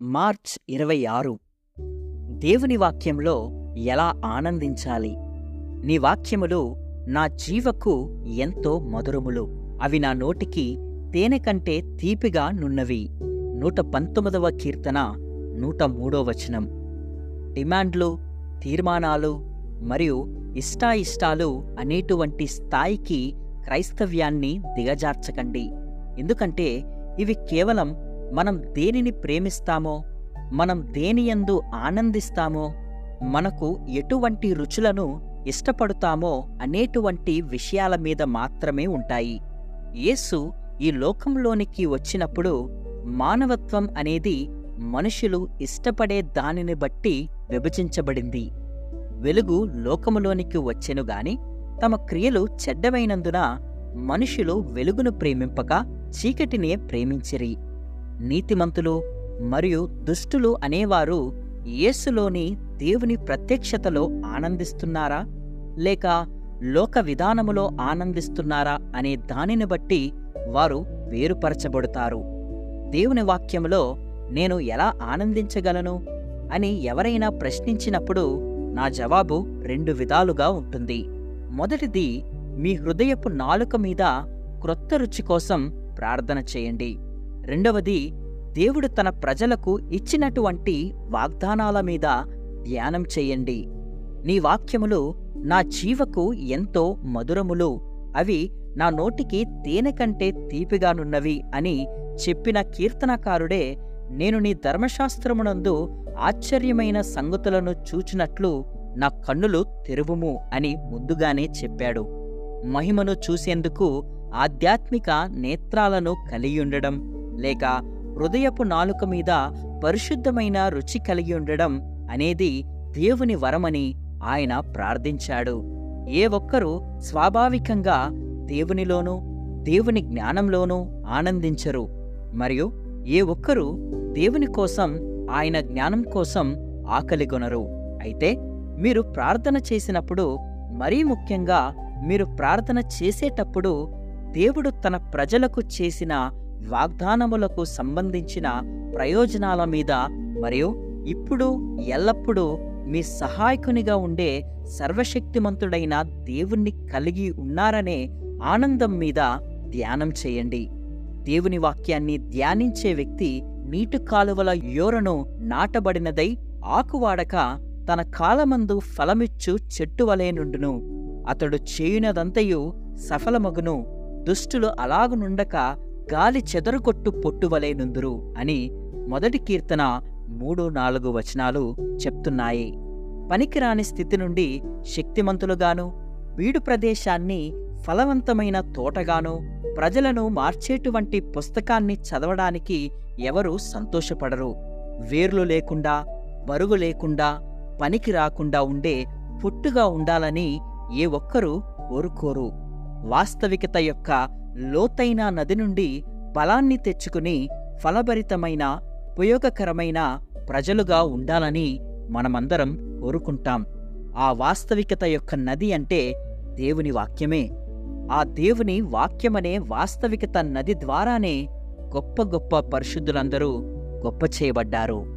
March ఇరవై ఆరు దేవుని వాక్యంలో ఎలా ఆనందించాలి నీ వాక్యములు నా జీవకు ఎంతో మధురములు అవి నా నోటికి తేనె కంటే తీపిగా నున్నవి నూట పంతొమ్మిదవ కీర్తన నూట మూడో వచనం డిమాండ్లు తీర్మానాలు మరియు ఇష్టాయిష్టాలు అనేటువంటి స్థాయికి క్రైస్తవ్యాన్ని దిగజార్చకండి ఎందుకంటే ఇవి కేవలం మనం దేనిని ప్రేమిస్తామో మనం దేనియందు ఆనందిస్తామో మనకు ఎటువంటి రుచులను ఇష్టపడుతామో అనేటువంటి విషయాల మీద మాత్రమే ఉంటాయి యేసు ఈ లోకంలోనికి వచ్చినప్పుడు మానవత్వం అనేది మనుషులు ఇష్టపడే దానిని బట్టి విభజించబడింది వెలుగు లోకములోనికి వచ్చెను గాని తమ క్రియలు చెడ్డవైనందున మనుషులు వెలుగును ప్రేమింపక చీకటినే ప్రేమించిరి నీతిమంతులు మరియు దుష్టులు అనేవారు యేసులోని దేవుని ప్రత్యక్షతలో ఆనందిస్తున్నారా లేక లోక విధానములో ఆనందిస్తున్నారా అనే దానిని బట్టి వారు వేరుపరచబడతారు దేవుని వాక్యములో నేను ఎలా ఆనందించగలను అని ఎవరైనా ప్రశ్నించినప్పుడు నా జవాబు రెండు విధాలుగా ఉంటుంది మొదటిది మీ హృదయపు నాలుక మీద క్రొత్త రుచి కోసం ప్రార్థన చేయండి రెండవది దేవుడు తన ప్రజలకు ఇచ్చినటువంటి వాగ్దానాల మీద ధ్యానం చేయండి నీ వాక్యములు నా జీవకు ఎంతో మధురములు అవి నా నోటికి తేనె కంటే తీపిగానున్నవి అని చెప్పిన కీర్తనకారుడే నేను నీ ధర్మశాస్త్రమునందు ఆశ్చర్యమైన సంగతులను చూచినట్లు నా కన్నులు తెరువుము అని ముందుగానే చెప్పాడు మహిమను చూసేందుకు ఆధ్యాత్మిక నేత్రాలను కలిగి ఉండడం లేక హృదయపు నాలుక మీద పరిశుద్ధమైన రుచి కలిగి ఉండడం అనేది దేవుని వరమని ఆయన ప్రార్థించాడు ఏ ఒక్కరూ స్వాభావికంగా దేవునిలోనూ దేవుని జ్ఞానంలోనూ ఆనందించరు మరియు ఏ ఒక్కరూ దేవుని కోసం ఆయన జ్ఞానం కోసం ఆకలిగొనరు అయితే మీరు ప్రార్థన చేసినప్పుడు మరీ ముఖ్యంగా మీరు ప్రార్థన చేసేటప్పుడు దేవుడు తన ప్రజలకు చేసిన వాగ్దానములకు సంబంధించిన ప్రయోజనాల మీద మరియు ఇప్పుడు ఎల్లప్పుడూ మీ సహాయకునిగా ఉండే సర్వశక్తిమంతుడైన దేవుణ్ణి కలిగి ఉన్నారనే ఆనందం మీద ధ్యానం చేయండి దేవుని వాక్యాన్ని ధ్యానించే వ్యక్తి నీటి కాలువల యోరను నాటబడినదై ఆకువాడక తన కాలమందు ఫలమిచ్చు చెట్టు వలె నుండును అతడు చేయునదంతయు సఫలమగును దుష్టులు అలాగునుండక గాలి చెదరుకొట్టు పొట్టువలే నుందురు అని మొదటి కీర్తన మూడు నాలుగు వచనాలు చెప్తున్నాయి పనికిరాని స్థితి నుండి శక్తిమంతులుగాను వీడు ప్రదేశాన్ని ఫలవంతమైన తోటగాను ప్రజలను మార్చేటువంటి పుస్తకాన్ని చదవడానికి ఎవరు సంతోషపడరు వేర్లు లేకుండా బరువు లేకుండా పనికి రాకుండా ఉండే పుట్టుగా ఉండాలని ఏ ఒక్కరూ కోరుకోరు వాస్తవికత యొక్క లోతైన నది నుండి బలాన్ని తెచ్చుకుని ఫలభరితమైన ఉపయోగకరమైన ప్రజలుగా ఉండాలని మనమందరం కోరుకుంటాం ఆ వాస్తవికత యొక్క నది అంటే దేవుని వాక్యమే ఆ దేవుని వాక్యమనే వాస్తవికత నది ద్వారానే గొప్ప గొప్ప పరిశుద్ధులందరూ గొప్ప చేయబడ్డారు